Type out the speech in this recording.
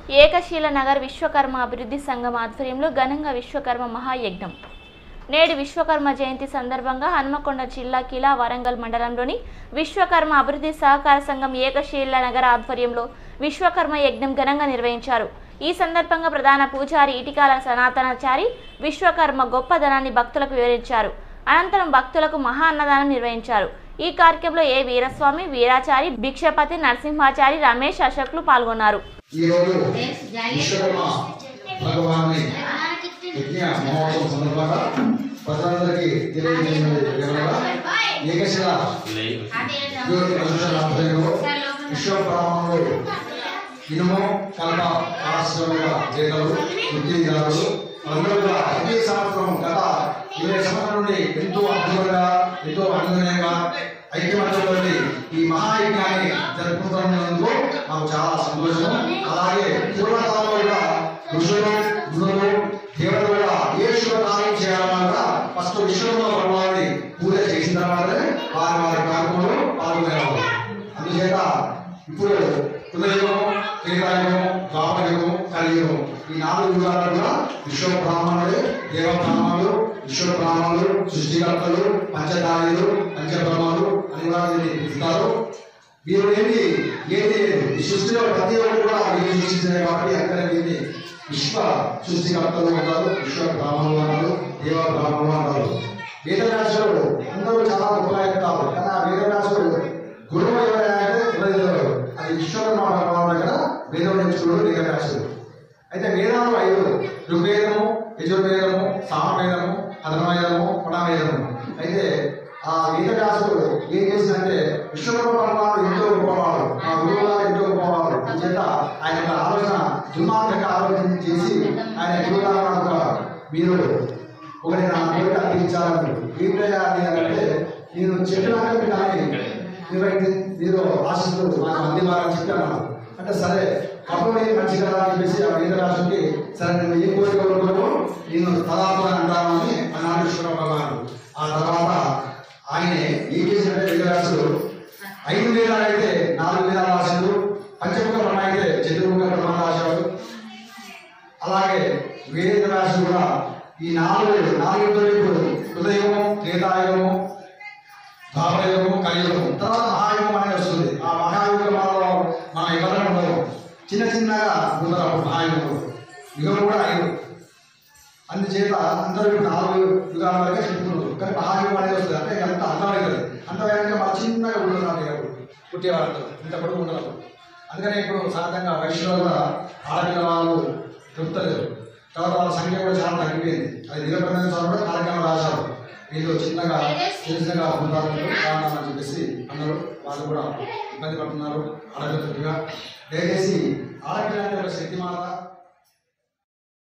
ఏకశీల నగర్ విశ్వకర్మ అభివృద్ధి సంఘం ఆధ్వర్యంలో ఘనంగా విశ్వకర్మ మహాయజ్ఞం నేడు విశ్వకర్మ జయంతి సందర్భంగా హన్మకొండ జిల్లా కిలా వరంగల్ మండలంలోని విశ్వకర్మ అభివృద్ధి సహకార సంఘం ఏకశీల నగర ఆధ్వర్యంలో విశ్వకర్మ యజ్ఞం ఘనంగా నిర్వహించారు ఈ సందర్భంగా ప్రధాన పూజారి ఇటికాల సనాతనాచారి విశ్వకర్మ గొప్పదనాన్ని భక్తులకు వివరించారు అనంతరం భక్తులకు మహా అన్నదానం నిర్వహించారు ఈ కార్యక్రమంలో ఏ వీరస్వామి వీరాచారి భిక్షపతి నరసింహాచారి రమేష్ అశోక్లు పాల్గొన్నారు ఈరోజు విశ్వకర్మ భగవాన్ని యజ్ఞ మహోత్సవం సందర్భంగా ప్రజలందరికీ తెలియజేసినది వివరంగా ఏకశిల జ్యోతి ప్రదర్శన ఆధ్వర్యంలో విశ్వ ప్రాణంలో ఇనుము కల్ప ఆశ్రమంగా చేతలు వృత్తిదారులు అందరూ కూడా ప్రతి సంవత్సరం గత ఇరవై సంవత్సరాల నుండి ఎంతో అద్భుతంగా ఎంతో ఆనందంగా ఐక్యమత్యంతో ఈ మహాయజ్ఞాన్ని జరుపుకుంటున్నందుకు మాకు చాలా సంతోషం అలాగే పూర్వకాలంలో కూడా ఋషులు గురువులు దేవతలు కూడా ఏ శుభ కార్యం చేయాలన్నా కూడా ఫస్ట్ విశ్వంలో భగవాన్ని పూజ చేసిన తర్వాతనే వారి వారి కార్యక్రమంలో పాల్గొనేవారు అందుచేత ఇప్పుడు హృదయము త్రేతాయుగము ద్వాపరయుగము కలియుగము ఈ నాలుగు యుగాలు కూడా విశ్వ బ్రాహ్మణులు దేవ బ్రాహ్మణులు విశ్వ బ్రాహ్మణులు సృష్టికర్తలు పంచదారులు పంచబ్రహ్మలు అని కూడా దీన్ని పిలుస్తారు వీరు ఏంటి ఏది ఈ సృష్టిలో ప్రతి ఒక్కరు కూడా వీరు సృష్టించారు కాబట్టి అక్కడ దీన్ని విశ్వ సృష్టికర్తలు అంటారు విశ్వ బ్రాహ్మణులు అంటారు దేవ బ్రాహ్మణులు అంటారు వేదవ్యాసుడు అందరూ చాలా గొప్పగా చెప్తారు కానీ ఆ వేదవ్యాసుడు గురువు ఎవరైనా హృదయదేవుడు అది విశ్వకర్మ భగవాన్ దగ్గర వేదం నేర్చుకున్నాడు వేదవ్యాసుడు అయితే వేదాలు ఐదు ఋగ్వేదము యజుర్వేదము సామవేదము అధర్వవేదము పుణవేదము అయితే ఆ వేదవ్యాసుడు ఏం చేసిందంటే విశ్వకర్మ భగవానుడు ఎంతో గొప్పవాడు మా గురువు గారు ఎంతో గొప్పవాడు అని చేత ఆయన యొక్క ఆలోచన దుర్మార్గంగా ఆలోచన చేసి ఆయన గురువు గారు అడుగుతారు మీరు ఒకటి నా కోరిక తీర్చాలని ఏం చేయాలి అని అంటే నేను చెప్పినాక మీరు దాన్ని నిర్వహించి మీరు ఆశిస్తూ నాకు అందివ్వాలని చెప్పాను అంటే సరే అప్పుడు నేను మంచి కదా అని చెప్పేసి ఆ వేదరాజుకి సరే నేను ఏ కోరిక కోరుకోను నేను తదాత్మ అంటాను అని అన్నాడు విశ్వ భగవానుడు ఆ తర్వాత ఆయనే ఏం చేసినట్టే వేదరాజుడు ఐదు వేదాలు అయితే నాలుగు వేదాలు రాశాడు పంచముఖ బ్రహ్మ అయితే చతుర్ముఖ బ్రహ్మ రాశాడు అలాగే వేద రాశి కూడా ఈ నాలుగు నాలుగు ఇప్పుడు హృదయము త్రేతాయుగము ద్వాపరయుగము కలియుగము తర్వాత మహాయుగం అనేది వస్తుంది ఆ మహాయుగంలో మన ఎవరైనా ఉండవు చిన్న చిన్నగా ఉండరు అప్పుడు మహాయుగంలో యుగం కూడా ఐదు అందుచేత అందరూ ఇప్పుడు నాలుగు యుగాల వరకే చెప్పుకున్నారు కానీ మహాయుగం అనేది వస్తుంది అంటే ఎంత అందమైతుంది అంతమైనాక మన చిన్నగా ఉంటున్నారు పుట్టేవాళ్ళు ఇంత పొడుగు ఉండరు అందుకనే ఇప్పుడు సాధారణంగా వయసులో కూడా ఆడపిల్ల వాళ్ళు దొరుకుతలేదు తర్వాత వాళ్ళ సంఖ్య కూడా చాలా తగ్గిపోయింది అది నిరపరమైన చోట కూడా కార్యక్రమం రాశారు వీళ్ళు చిన్నగా చిన్నగా ఉంటారు కారణం అని చెప్పేసి అన్నారు వాళ్ళు కూడా ఇబ్బంది పడుతున్నారు ఆడపిల్లగా దయచేసి ఆడపిల్ల అంటే ఒక శక్తి మాత